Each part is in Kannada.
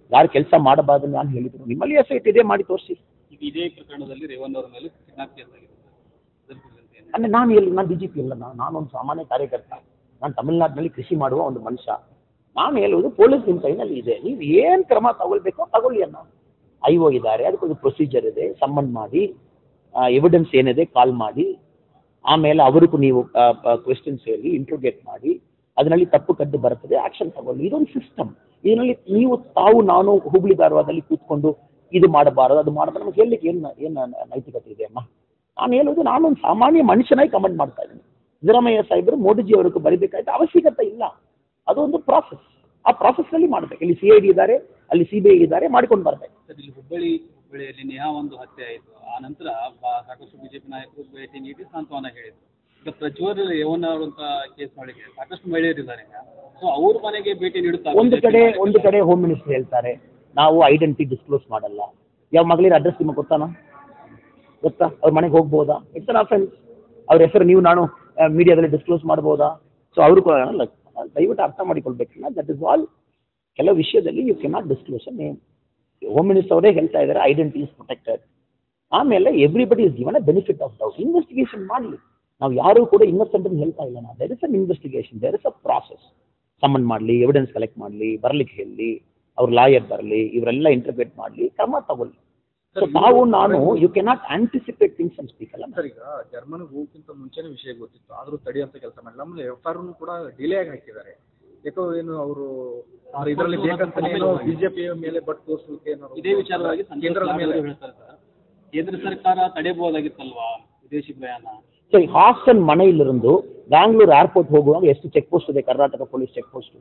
ಯಾರು ಕೆಲಸ ಮಾಡಬಾರ್ದು ನಾನು ಹೇಳಿದ್ರು ನಿಮ್ಮಲ್ಲಿ ಎಸ್ ಐ ಟಿ ಇದೆ ಮಾಡಿ ತೋರಿಸಿ ಈಗ ಇದೇ ಪ್ರಕರಣದಲ್ಲಿ ರೇವಣ್ಣ ಅವರ ಮೇಲೆ ಕಿಡ್ನಾಪ್ ಕೇಸ್ ಆಗಿದೆ ಸರ್ ಅದರ ಕುರಿತಂತೆ ಏನು ಅಂದರೆ ನಾನು ಎಲ್ಲಿ ನಾನು ಡಿ ಜಿ ಪಿ ಅಲ್ಲ ನಾನು ನಾನೊಂದು ಸಾಮಾನ್ಯ ಕಾರ್ಯಕರ್ತ ನಾನು ತಮಿಳ್ನಾಡಿನಲ್ಲಿ ಕೃಷಿ ಮಾಡುವ ಒಂದು ಮನುಷ್ಯ ನಾನು ಹೇಳುವುದು ಪೊಲೀಸ್ ನಿಮ್ಮ ಕೈನಲ್ಲಿ ಇದೆ ನೀವು ಏನು ಕ್ರಮ ತಗೊಳ್ಬೇಕೋ ತಗೊಳ್ಳಿ ಅನ್ನ ಐ ಒ ಇದ್ದಾರೆ ಅದಕ್ಕೊಂದು ಪ್ರೊಸೀಜರ್ ಇದೆ ಸಂಬಂಧ ಮಾಡಿ ಎವಿಡೆನ್ಸ್ ಏನಿದೆ ಕಾಲ್ ಮಾಡಿ ಆಮೇಲೆ ಅವರಿಗೂ ನೀವು ಕ್ವೆಶನ್ಸ್ ಹೇಳಿ ಇಂಟ್ರೋಗೇಟ್ ಮಾಡಿ ಅದರಲ್ಲಿ ತಪ್ಪು ಕದ್ದು ಬರ್ತದೆ ಆಕ್ಷನ್ ತಗೊಳ್ಳಿ ಇದೊಂದು ಸಿಸ್ಟಮ್ ಇದರಲ್ಲಿ ನೀವು ತಾವು ನಾನು ಹುಬ್ಳಿ ಧಾರವಾಡದಲ್ಲಿ ಕೂತ್ಕೊಂಡು ಇದು ಮಾಡಬಾರದು ಅದು ಮಾಡಬಾರದು ನಮಗೆ ಹೇಳಲಿಕ್ಕೆ ಏನು ಏನು ನೈತಿಕತೆ ಇದೆ ಅಮ್ಮ ನಾನು ಹೇಳೋದು ನಾನೊಂದು ಸಾಮಾನ್ಯ ಮನುಷ್ಯನಾಗಿ ಕಮೆಂಟ್ ಮಾಡ್ತಾ ಇದ್ದೀನಿ ಸಿದ್ದರಾಮಯ್ಯ ಸಾಹೇಬರು ಮೋದಿಜಿ ಅವರಿಗೂ ಬರೀಬೇಕಾಯ್ತು ಅವಶ್ಯಕತೆ ಇಲ್ಲ ಅದೊಂದು ಪ್ರಾಸೆಸ್ ಆ ಪ್ರಾಸೆಸ್ನಲ್ಲಿ ಮಾಡಬೇಕು ಇಲ್ಲಿ ಸಿ ಐ ಡಿ ಇದ್ದಾರೆ ಅಲ್ಲಿ ಸಿ ಬಿ ಐ ಇದ್ದಾರೆ ಮಾಡ್ಕೊಂಡು ಬರಬೇಕು ಸರ್ ಇಲ್ಲಿ ಹುಬ್ಬಳ್ಳಿ ಹುಬ್ಬಳ್ಳಿಯಲ್ಲಿ ನೇಹಾ ಒಂದು ಹತ್ಯೆ ಆಯಿತು ಆ ನಂತರ ಬ- ಸಾಕಷ್ಟು ಬಿಜೆಪಿ ನಾಯಕರು ಭೇಟಿ ನೀಡಿ ಸಾಂತ್ವನ ಹೇಳಿದರು ಈಗ ಪ್ರಜ್ವಲ್ ರೇವಣ್ಣ ಅವರಂತ ಕೇಸ್ ಒಳಗೆ ಸಾಕಷ್ಟು ಮಹಿಳೆಯರಿದ್ದಾರೆ ಈಗ ಸೊ ಅವ್ರ ಮನೆಗೆ ಭೇಟಿ ನೀಡುತ್ತಾ ಒಂದು ಕಡೆ ಒಂದು ಕಡೆ ಹೋಮ್ ಮಿನಿಸ್ಟರ್ ಹೇಳ್ತಾರೆ ನಾವು ಐಡೆಂಟಿ ಡಿಸ್ಕ್ಲೋಸ್ ಮಾಡಲ್ಲ ಯಾವ ಮಗಳಿಗೆ ಅಡ್ರೆಸ್ ನಿಮಗೆ ಗೊತ್ತಾನ ಗೊತ್ತಾ ಅವ್ರ ಮನೆಗೆ ಹೋಗ್ಬೋದಾ ಇಟ್ಸ್ ಅನ್ ಅಫೆನ್ಸ್ ಅವ್ರ ಹೆಸರು ನೀವು ನಾನು ಮೀಡಿಯಾದಲ್ಲಿ ಡಿಸ್ಕ್ಲೋಸ್ ಮಾಡ್ಬೋದಾ ಸೊ ಅವರು ಅಲ್ಲ ದಯವಿಟ್ಟು ಅರ್ಥ ಮಾಡಿಕೊಳ್ಬೇಕಿಲ್ಲ ದಟ್ ಇಸ್ ಆಲ್ ಕೆಲವು ವಿಷಯದಲ್ಲಿ you cannot disclose name home minister ಅವರೇ ಹೇಳ್ತಾ ಇದ್ದಾರೆ ಐಡೆಂಟಿ ಇಸ್ ಪ್ರೊಟೆಕ್ಟೆಡ್ ಆಮೇಲೆ everybody is given a benefit of doubt investigation ಮಾಡಲಿ ನಾವು ಯಾರೂ ಕೂಡ ಇನ್ನೊಸೆಂಟ್ ಅಂತ ಹೇಳ್ತಾ ಇಲ್ಲ ನಾವು there is an investigation there is a process summon ಮಾಡಲಿ ಎವಿಡೆನ್ಸ್ ಕಲೆಕ್ಟ್ ಮಾಡಲಿ ಬರ್ಲಿಕ್ಕೆ ಹೇಳಿ ಅವ್ರ ಲಾಯರ್ ಬರಲಿ ಇವರೆಲ್ಲ ಇಂಟರ್ಪ್ರೇಟ್ ಮಾಡಲಿ ಕ್ರಮ ತಗೊಳ್ಳಿ ಸೊ ನಾವು ನಾನು ಯು ಕೆನಾಟ್ ಆಂಟಿಸಿಪೇಟ್ ಥಿಂಗ್ಸ್ ಅಂತ ಸ್ಪೀಕ್ ಅಲ್ಲ ಸರ್ ಈಗ ಜರ್ಮನಿಗೆ ಹೋಗಕ್ಕಿಂತ ಮುಂಚೆನೇ ವಿಷಯ ಗೊತ್ತಿತ್ತು ಆದರೂ ತಡೆಯುವಂತ ಕೆಲಸ ಮಾಡಿಲ್ಲ ಆಮೇಲೆ ಎಫ್ ಆರ್ ಕೂಡ ಡಿಲೇ ಆಗಿ ಹಾಕಿದ್ದಾರೆ ಯಾಕೋ ಏನು ಅವರು ಇದರಲ್ಲಿ ಬೇಕಂತಾನೆ ಏನೋ ಬಿಜೆಪಿ ಮೇಲೆ ಬಟ್ ತೋರಿಸಲಿಕ್ಕೆ ಏನೋ ಇದೇ ವಿಚಾರವಾಗಿ ಸಂತೋಷ್ ಕೇಂದ್ರದ ಲಾಡ್ ಮೇಲೆ ಅವರು ಹೇಳ್ತಾರೆ ಸರ್ ಕೇಂದ್ರ ಸರ್ಕಾರ ತಡೆಯಬಹುದಾಗಿತ್ತಲ್ವಾ ವಿದೇಶಿ ಪ್ರಯಾಣ ಸೊ ಈ ಹಾಸನ್ ಮನೆಯಲ್ಲಿருந்து ಬ್ಯಾಂಗ್ಳೂರ್ ಏರ್ಪೋರ್ಟ್ ಹೋಗುವಾಗ ಎಷ್ಟು ಚೆಕ್ ಪೋಸ್ಟ್ ಇದೆ ಕರ್ನಾಟಕ ಪೊಲೀಸ್ ಚೆಕ್ ಪೋಸ್ಟ್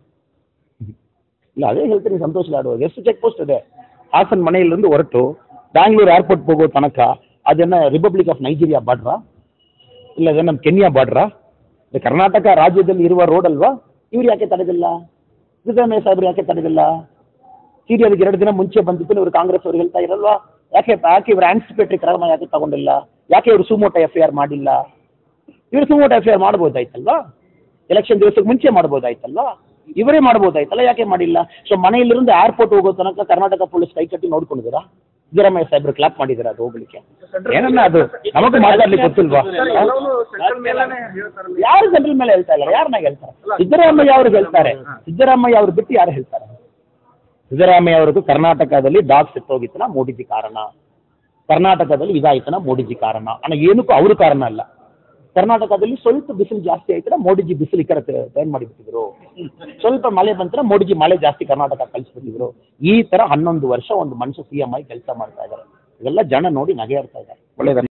ಇಲ್ಲ ಅದೇ ಹೇಳ್ತೀನಿ ಸಂತೋಷ್ ಲಾಡು ಎಷ್ಟು ಚೆಕ್ ಪೋಸ್ಟ್ ಇದೆ ಹಾಸನ್ ಮನೆಯಲ್ಲಿருந்து ಹೊರಟು ಬ್ಯಾಂಗ್ಳೂರ್ ಏರ್ಪೋರ್ಟ್ ಹೋಗೋ ತನಕ ಅದನ್ನ ರಿಪಬ್ಲಿಕ್ ಆಫ್ ನೈಜೀರಿಯಾ ಬಾರ್ಡ್ರಾ ಇಲ್ಲ ಅದೇ ನಮ್ಮ ಕೆನ್ಯಾ ಬಾರ್ಡ್ರಾ ಇದು ಕರ್ನಾಟಕ ರಾಜ್ಯದಲ್ಲಿ ಇರುವ ರೋಡ್ ಅಲ್ವಾ ಇವ್ರು ಯಾಕೆ ತಡೆದಿಲ್ಲ ಸಿದ್ದರಾಮಯ್ಯ ಸಾಹೇಬ್ರು ಯಾಕೆ ತಡೆದಿಲ್ಲ ಸೀರಿಯಲ್ಗೆ ಎರಡು ದಿನ ಮುಂಚೆ ಬಂದಿದ್ದು ಇವರು ಕಾಂಗ್ರೆಸ್ ಅವರು ಹೇಳ್ತಾ ಇರಲ್ವಾ ಯಾಕೆ ಯಾಕೆ ಇವರು ಆಂಟಿಸಿಪೇಟರಿ ಕ್ರಮ ಯಾಕೆ ತಗೊಂಡಿಲ್ಲ ಯಾಕೆ ಇವರು ಸುಮೋಟ ಎಫ್ ಐ ಆರ್ ಮಾಡಿಲ್ಲ ಇವರು ಸುಮೋಟ ಎಫ್ ಐ ಆರ್ ಮಾಡ್ಬೋದಾಯ್ತಲ್ವಾ ಎಲೆಕ್ಷನ್ ದಿವಸಕ್ಕೆ ಮುಂಚೆ ಮಾಡ್ಬೋದಾಯ್ತಲ್ವಾ ಇವರೇ ಮಾಡ್ಬೋದಾಯ್ತಲ್ಲ ಯಾಕೆ ಮಾಡಿಲ್ಲ ಸೊ ಮನೆಯಲ್ಲಿருந்து ಏರ್ಪೋರ್ಟ್ ಹೋಗೋ ತನಕ ಕರ್ನಾಟಕ ಪೊಲೀಸ್ ಕೈ ಕಟ್ಟಿ ನೋಡ್ಕೊಂಡಿದ್ದೀರಾ ಸಿದ್ದರಾಮಯ್ಯ ಸಾಹೇಬ್ರು ಕ್ಲಾಪ್ ಮಾಡಿದ್ದೀರಾ ಅದು ಹೋಗ್ಲಿಕ್ಕೆ ಏನನ್ನ ಅದು ನಮಗೂ ಮಾತಾಡ್ಲಿಕ್ಕೆ ಗೊತ್ತಿಲ್ವಾ ಎಲ್ಲವನ್ನೂ ಸೆಂಟ್ರಲ್ ಮೇಲೇನೆ ಹೇಳ್ತಾರಲ್ಲ ಯಾರು ಜನರಲ್ ಮೇಲೆ ಹೇಳ್ತಾ ಇಲ್ಲ ಯಾರನ್ನ ಹೇಳ್ತಾರೆ ಸಿದ್ದರಾಮಯ್ಯ ಅವ್ರಿಗೆ ಹೇಳ್ತಾರೆ ಸಿದ್ದರಾಮಯ್ಯ ಅವ್ರು ಬಿಟ್ಟು ಯಾರು ಹೇಳ್ತಾರೆ ಸಿದ್ದರಾಮಯ್ಯ ಅವ್ರಿಗೂ ಕರ್ನಾಟಕದಲ್ಲಿ ಡಾಗ್ ಸತ್ತೋಗಿತ್ತನ ಮೋದಿಜಿ ಕಾರಣ ಕರ್ನಾಟಕದಲ್ಲಿ ಇದಾಯ್ತನ ಮೋದಿಜಿ ಕಾರಣ ಅನ್ನ ಏನಕ್ಕೂ ಅವರು ಕಾರಣ ಅಲ್ಲ ಕರ್ನಾಟಕದಲ್ಲಿ ಸ್ವಲ್ಪ ಬಿಸಿಲು ಜಾಸ್ತಿ ಆಯ್ತನ ಮೋದಿಜಿ ಬಿಸಿಲು ಈ ಕಡೆ ಟರ್ನ್ ಮಾಡಿಬಿಟ್ಟಿದ್ರು ಸ್ವಲ್ಪ ಮಳೆ ಬಂತರ ಮೋದಿಜಿ ಮಳೆ ಜಾಸ್ತಿ ಕರ್ನಾಟಕ ಕಳಿಸ್ಬಿಟ್ಟಿದ್ರು ಈ ತರ ಹನ್ನೊಂದು ವರ್ಷ ಒಂದು ಮನುಷ್ಯ ಸಿ ಎಂ ಆಗಿ ಕೆಲಸ ಮಾಡ್ತಾ ಇದ್ದಾರೆ ಇವೆಲ್ಲ ಜನ ನೋಡಿ ನಗೆ ಇರ್ತಾ ಇದ್ದಾರೆ ಒಳ್ಳೇದನ್ನ